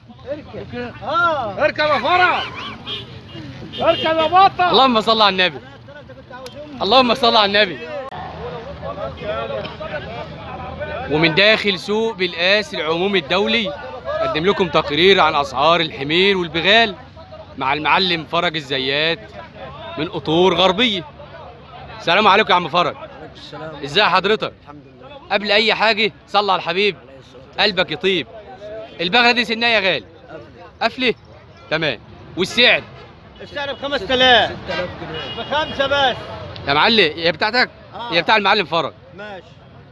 اركب يا فرع اركب يا بطل اللهم صل على النبي اللهم صل على النبي ومن داخل سوق بالقاس العمومي الدولي قدم لكم تقرير عن اسعار الحمير والبغال مع المعلم فرج الزيات من قطور غربيه السلام عليكم يا عم فرج عليكم السلام ازاي حضرتك الحمد لله قبل اي حاجه صلى على الحبيب عليه الصلاة قلبك يطيب البغله دي سنها يا غالي والسلام قفله تمام والسعر السعر ب 5000 6000 جنيه بخمسه بس يا معلم هي بتاعتك آه. هي بتاع المعلم فرج ماشي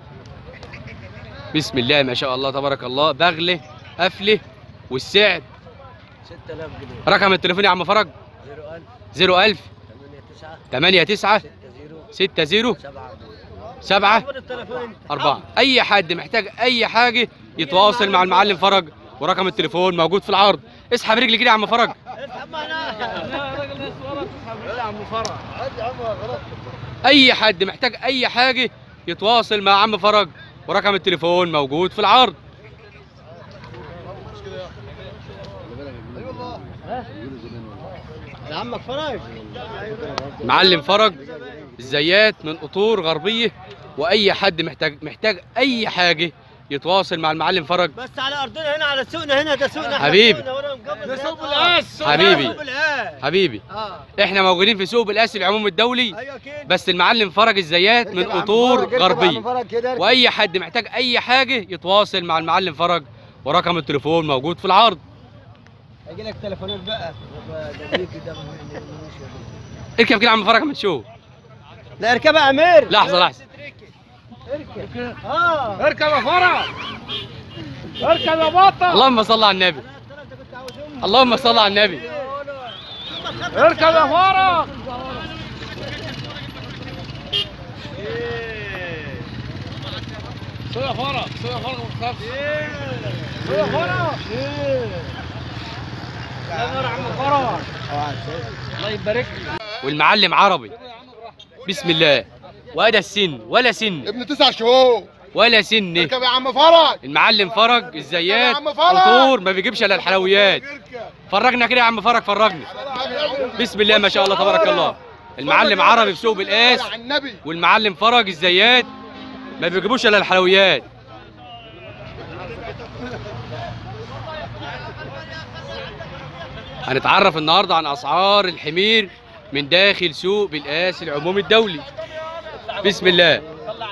بسم الله ما شاء الله تبارك الله بغله قفله والسعر 6000 جنيه رقم التليفون يا عم فرج 01000 01000 8 9 89 60 60 7 7 خد التليفون انت 4 اي حد محتاج اي حاجه يتواصل مع المعلم فرج ورقم التليفون موجود في العرض اسحب رجلي كده يا عم فرج اسحب معنا يا راجل يا عم فرع اي حد محتاج اي حاجه يتواصل مع عم فرج ورقم التليفون موجود في العرض يا عمك فرج معلم فرج الزيات من قطور غربيه واي حد محتاج محتاج اي حاجه يتواصل مع المعلم فرج بس على ارضنا هنا على سوقنا هنا ده سوقنا إحنا حبيبي. سوقنا ولا مقبل ده هنا. سوق آه. القاس. حبيبي. سوق القاس حبيبي اه احنا موجودين في سوق بالقاس العمومي الدولي ايوه اكيد بس المعلم فرج الزيات من قطور غربيه واي حد محتاج اي حاجه يتواصل مع المعلم فرج ورقم التليفون موجود في العرض هيجي لك تليفونات بقى اركب كده يا عم فرج ما تشوف لا اركبها يا امير لحظه لحظه اركب اه اركب يا فرع اركب يا بطل اللهم صل على النبي اللهم صل على النبي اركب يا فرع سوق يا فرع سوق يا فرع ما تخافش سوق يا فرع يا عم فرج الله يبارك لك والمعلم عربي بسم الله ولا السن ولا سن ابن تسع شهور ولا سن اركب يا عم فرج المعلم فرج الزيات يا عم فرج. قطور ما بيجيبش الا الحلويات فرجنا كده يا عم فرج فرجنا بسم الله ما شاء الله تبارك الله المعلم عربي في سوق بالقاس على النبي والمعلم فرج الزيات ما بيجيبوش الا الحلويات هنتعرف النهارده عن اسعار الحمير من داخل سوق بالقاس العمومي الدولي بسم الله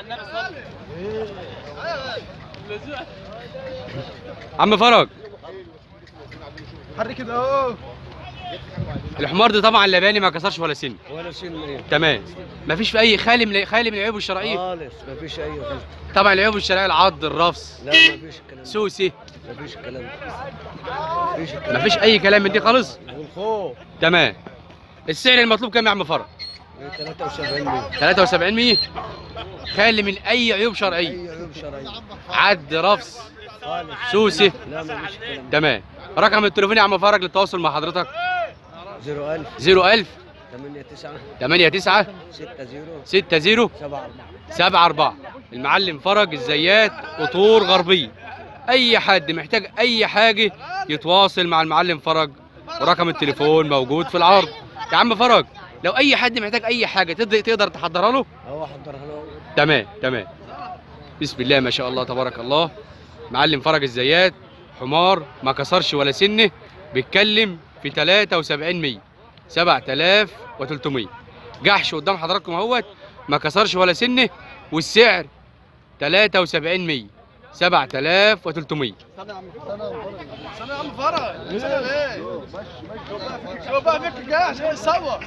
عم فرج حرك كده اهو الحمار ده طبعا لباني ما كسرش ولا سن ولا سن ايه تمام مفيش في اي خالي من خالي من العيوب الشرعيه خالص مفيش اي غلط طبعا العيوب الشرعيه العض الرفس لا مفيش الكلام ده سوسي مفيش الكلام ده مفيش الكلام مفيش اي كلام من دي خالص والخوف تمام السعر المطلوب كام يا عم فرج 73 جنيه 73 100 خالي من اي عيوب شرعيه اي عيوب شرعيه عد رفس خالص سوسي لا مفيش الكلام ده تمام رقم التليفون يا عم فرج للتواصل مع حضرتك 01000 01000 8 9 89 6 0 60 7 4 7 4 المعلم فرج الزيات قطور غربية أي حد محتاج أي حاجة يتواصل مع المعلم فرج ورقم التليفون موجود في العرض يا عم فرج لو أي حد محتاج أي حاجة تقدر تقدر تحضرها له هو حضرها له تمام تمام بسم الله ما شاء الله تبارك الله معلم فرج الزيات حمار ما كسرش ولا سنه بيتكلم في 73 100 7300 جحش قدام حضراتكم اهوت ما كسرش ولا سنه والسعر 73 100 7300 سنة يا عم فرج سنة ايه شوف بقى فيك جاي عشان يصور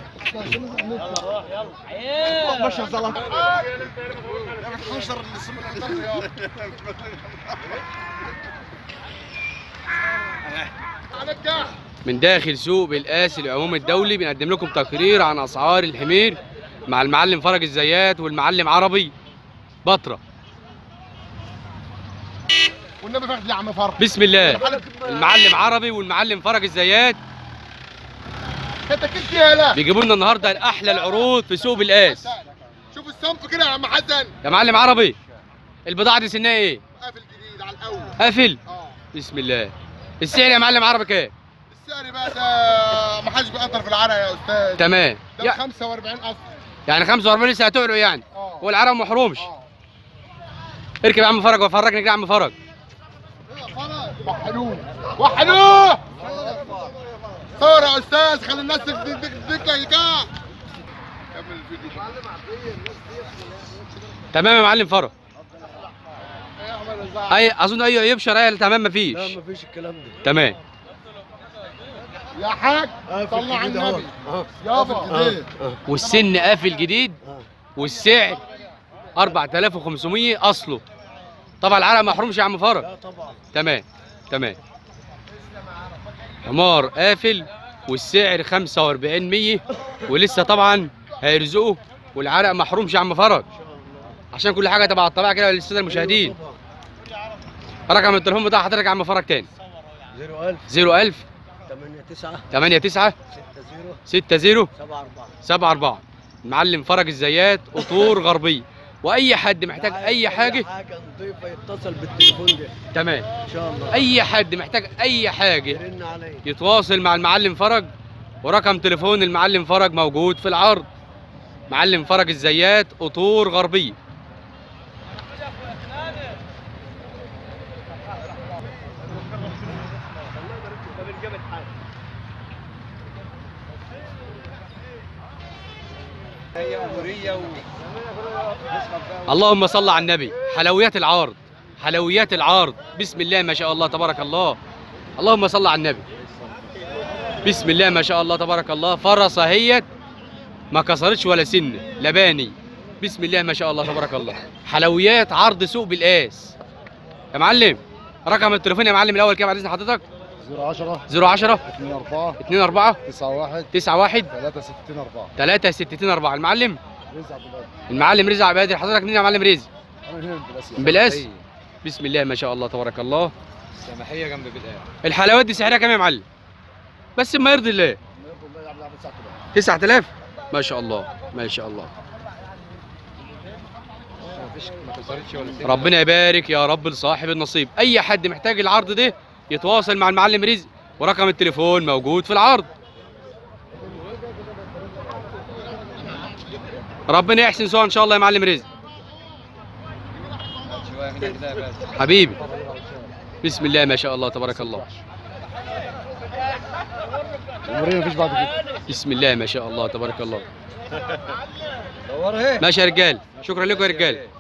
ماشي يا زلمه يا بتحشر من داخل سوق بالقاس العمومي الدولي بنقدم لكم تقرير عن اسعار الحمير مع المعلم فرج الزيات والمعلم عربي بطره والنبي فخد يا عم فرج بسم الله المعلم عربي والمعلم فرج الزيات انت كنت يا لا بيجيبوا لنا النهارده احلى العروض في سوق بالقاس شوف الصنف كده يا عم حسن يا معلم عربي البضاعه دي سنها ايه قافل جديد على الاول قافل اه بسم الله السعر يا معلم عربي كام السعر بقى ده ما حدش بيقدر في العرق يا استاذ تمام ده يا- 45 اصل يعني 45 لسه هتعلوا يعني اه والعرب ما محرومش اه اركب يا عم فرج وفرجني كده يا عم فرج وحلوه وحلوه صور يا استاذ خلي الناس تديك تديك كده كمل الفيديو تمام يا معلم فرج اي اظن اي يبشر اي تمام مفيش لا مفيش الكلام ده تمام يا حاج قافل طلع جديد أهو. النبي اه يابا اه جديد اه والسن قافل جديد اه والسعر 4500 اصله طبعا العرق محرومش يا عم فرج لا طبعا تمام تمام حمار قافل والسعر 45 100 ولسه طبعا هيرزقه والعرق محرومش يا عم فرج عشان كل حاجه تبع الطبيعه كده للساده المشاهدين رقم التليفون بتاع حضرتك يا عم فرج تاني 01000 01000 8 9 89 6 0 60 7 4 74 المعلم فرج الزيات قطور غربيه واي حد محتاج اي حاجه حاجه نضيفه يتصل بالتليفون ده تمام ان شاء الله اي حد محتاج اي حاجه يرن عليا يتواصل مع المعلم فرج ورقم تليفون المعلم فرج موجود في العرض معلم فرج الزيات قطور غربيه اللهم صل على النبي حلويات العرض حلويات العرض بسم الله ما شاء الله تبارك الله اللهم صل على النبي بسم الله ما شاء الله تبارك الله فرصة هي ما كسرتش ولا سن لباني بسم الله ما شاء الله تبارك الله حلويات عرض سوق بالقاس يا معلم رقم التليفون يا معلم الاول كام بعد اذن حضرتك 010 010 2 4 2 4 9 1 9 1 3 60 4 3 60 4 المعلم رزق عبد الله المعلم رزق عبادي حضرتك مين يا معلم رزق انا هنا بالاسيا بالاس بسم الله ما شاء الله تبارك الله سماحيه جنب بدايه الحلويات دي سعرها كام يا معلم بس ما يرضي الله الله يعمل عبد الساعه 9000 ما شاء الله ما شاء الله مفيش ما كسرتش ولا سن ربنا يبارك يا رب لصاحب النصيب اي حد محتاج العرض ده يتواصل مع المعلم رزق ورقم التليفون موجود في العرض ربنا يحسن سوا ان شاء الله يا معلم رزق شويه هنا كده يا باشا حبيبي بسم الله ما شاء الله تبارك الله عمري مفيش بعد كده بسم الله ما شاء الله تبارك الله دورها ماشي يا رجال شكرا لكم يا رجال